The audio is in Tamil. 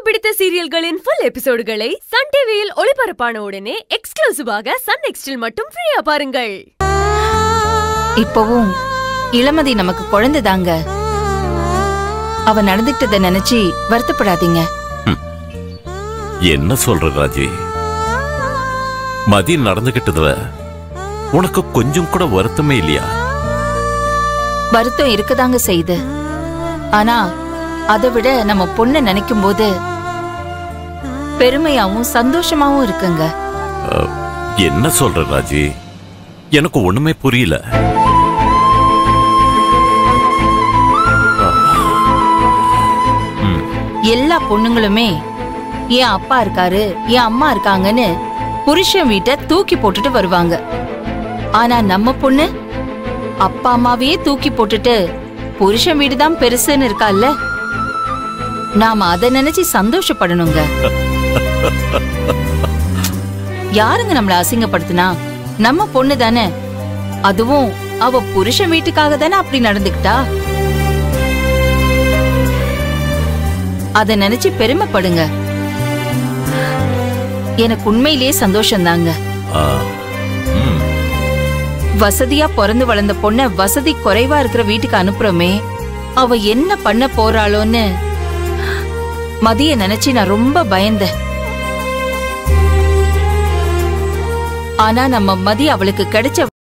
பிடித்த சீரியல்களின் ஃபுல் எபிசோடுகளை சன் டிவியில் ஒளிபரப்பான உடனே எக்ஸ்க்ளூசிவாக சன் நெக்ஸ்டில் மட்டும் ஃப்ரீயா பாருங்கள் இப்பவும் இளமதி நமக்கு குழந்தைதாங்க அவ நடந்துக்கிட்டத நினைச்சு வருத்தப்படாதீங்க என்ன சொல்ற ராஜி மதி நடந்துகிட்டதுல உனக்கு கொஞ்சம் கூட வருத்தமே இல்லையா வருத்தம் இருக்கதாங்க செய்யுது ஆனா அதை விட நம்ம பொண்ணை நினைக்கும் போது பெருமையாவும் சந்தோஷமாவும் இருக்குங்க அஹ், என்ன சொல்ற ராஜி எனக்கு ஒண்ணுமே புரியல ம், எல்லா பொண்ணுங்களுமே என் அப்பா இருக்காரு என் அம்மா இருக்காங்கன்னு புருஷன் வீட்டை தூக்கி போட்டுட்டு வருவாங்க ஆனா நம்ம பொண்ணு அப்பா அம்மாவையே தூக்கி போட்டுட்டு புருஷன் வீடு தான் பெருசுன்னு இருக்கால்ல நாம அதை நினைச்சு சந்தோஷப்படணுங்க யாருங்க நம்மள அசிங்கப்படுத்தினா நம்ம பொண்ணு தானே அதுவும் அவ புருஷன் வீட்டுக்காக தானே அப்படி நடந்துக்கிட்டா அத நினைச்சு பெருமைப்படுங்க எனக்கு உண்மையிலேயே சந்தோஷம்தாங்க ஆ, ம், வசதியா பிறந்து வளர்ந்த பொண்ண வசதி குறைவா இருக்கிற வீட்டுக்கு அனுப்புறோமே அவ என்ன பண்ண போறாளோன்னு மதிய நினைச்சு நான் ரொம்ப பயந்தேன் ஆனா நம்ம மதி அவளுக்கு கிடைச்ச